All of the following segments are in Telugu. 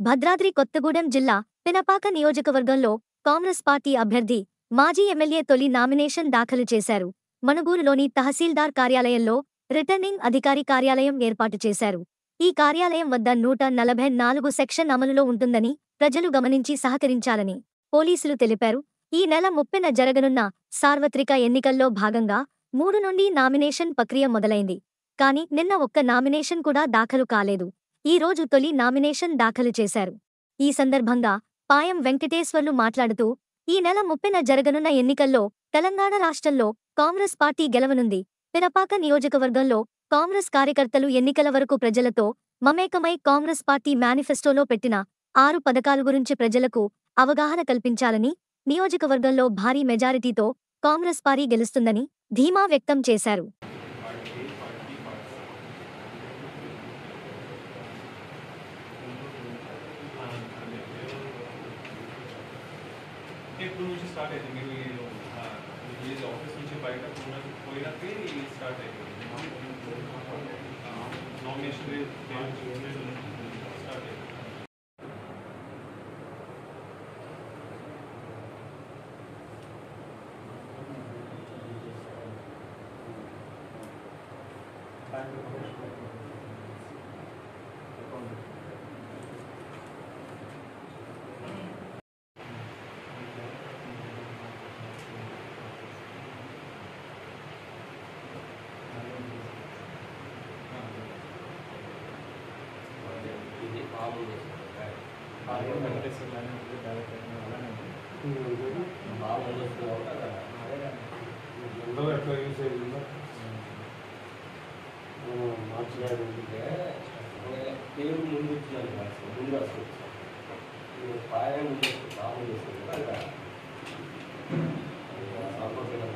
భద్రాద్రి కొత్తగూడెం జిల్లా పినపాక నియోజకవర్గంలో కాంగ్రెస్ పార్టీ అభ్యర్థి మాజీ ఎమ్మెల్యే తొలి నామినేషన్ దాఖలు చేశారు మణుగూరులోని తహసీల్దార్ కార్యాలయంలో రిటర్నింగ్ అధికారి కార్యాలయం ఏర్పాటు చేశారు ఈ కార్యాలయం వద్ద నూట నలభై నాలుగు సెక్షన్ అమలులో ఉంటుందని ప్రజలు గమనించి సహకరించాలని పోలీసులు తెలిపారు ఈ నెల ముప్పెన జరగనున్న సార్వత్రిక ఎన్నికల్లో భాగంగా మూడు నుండి నామినేషన్ ప్రక్రియ మొదలైంది కానీ నిన్న ఒక్క నామినేషన్ కూడా దాఖలు కాలేదు ఈ రోజు తొలి నామినేషన్ దాఖలు చేశారు ఈ సందర్భంగా పాయం వెంకటేశ్వర్లు మాట్లాడుతూ ఈ నెల ముప్పెన జరగనున్న ఎన్నికల్లో తెలంగాణ రాష్ట్రంలో కాంగ్రెస్ పార్టీ గెలవనుంది పినపాక నియోజకవర్గంలో కాంగ్రెస్ కార్యకర్తలు ఎన్నికల వరకు ప్రజలతో మమేకమై కాంగ్రెస్ పార్టీ మేనిఫెస్టోలో పెట్టిన ఆరు పథకాల గురించి ప్రజలకు అవగాహన కల్పించాలని నియోజకవర్గంలో భారీ మెజారిటీతో కాంగ్రెస్ పార్టీ గెలుస్తుందని ధీమా వ్యక్తం చేశారు ఇప్పుడు నుంచి స్టార్ట్ అయింది మీరు ఈ ఆఫీస్ నుంచి బయట పోయిన- పోయినట్టే ఇది స్టార్ట్ అయింది నామినేషన్ స్టార్ట్ అయింది తెలుగు ముందు వచ్చినాను రాష్ట్రం ముందు వస్తుంది పాయ ముందు వస్తుంది బాగా ముందు వస్తుంది కదా సంతోషంగా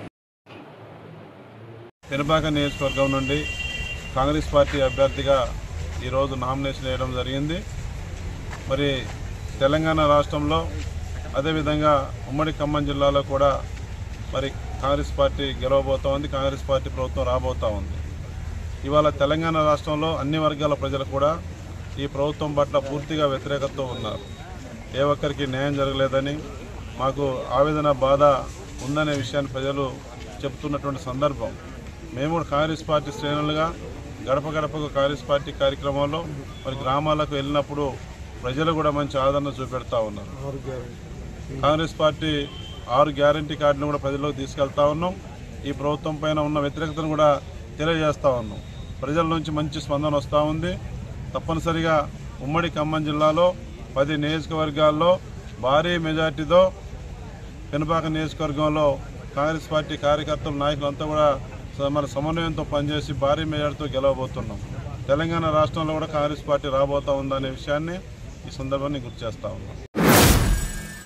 పెనుపాక నియోజకవర్గం నుండి కాంగ్రెస్ పార్టీ అభ్యర్థిగా ఈరోజు నామినేషన్ వేయడం జరిగింది మరి తెలంగాణ రాష్ట్రంలో అదేవిధంగా ఉమ్మడి ఖమ్మం జిల్లాలో కూడా మరి కాంగ్రెస్ పార్టీ గెలవబోతూ ఉంది కాంగ్రెస్ పార్టీ ప్రభుత్వం రాబోతూ ఉంది ఇవాళ తెలంగాణ రాష్ట్రంలో అన్ని వర్గాల ప్రజలు కూడా ఈ ప్రభుత్వం పట్ల పూర్తిగా వ్యతిరేకతతో ఉన్నారు ఏ ఒక్కరికి న్యాయం జరగలేదని మాకు ఆవేదన బాధ ఉందనే విషయాన్ని ప్రజలు చెబుతున్నటువంటి సందర్భం మేము కూడా కాంగ్రెస్ పార్టీ శ్రేణులుగా గడప గడపకు కాంగ్రెస్ పార్టీ కార్యక్రమంలో మరి గ్రామాలకు వెళ్ళినప్పుడు ప్రజలు కూడా మంచి ఆదరణ చూపెడతా ఉన్నారు కాంగ్రెస్ పార్టీ ఆరు గ్యారంటీ కార్డును కూడా ప్రజల్లోకి తీసుకెళ్తా ఉన్నాం ఈ ప్రభుత్వం పైన ఉన్న వ్యతిరేకతను కూడా తెలియజేస్తా ఉన్నాం ప్రజల నుంచి మంచి స్పందన వస్తూ ఉంది తప్పనిసరిగా ఉమ్మడి ఖమ్మం జిల్లాలో పది నియోజకవర్గాల్లో భారీ మెజార్టీతో పెనుపాక నియోజకవర్గంలో కాంగ్రెస్ పార్టీ కార్యకర్తలు నాయకులంతా కూడా స- మన సమన్వయంతో పనిచేసి భారీ మెజార్టీతో గెలవబోతున్నాం తెలంగాణ రాష్ట్రంలో కూడా కాంగ్రెస్ పార్టీ రాబోతా ఉందనే విషయాన్ని ఈ సందర్భాన్ని గుర్తు చేస్తా ఉన్నాం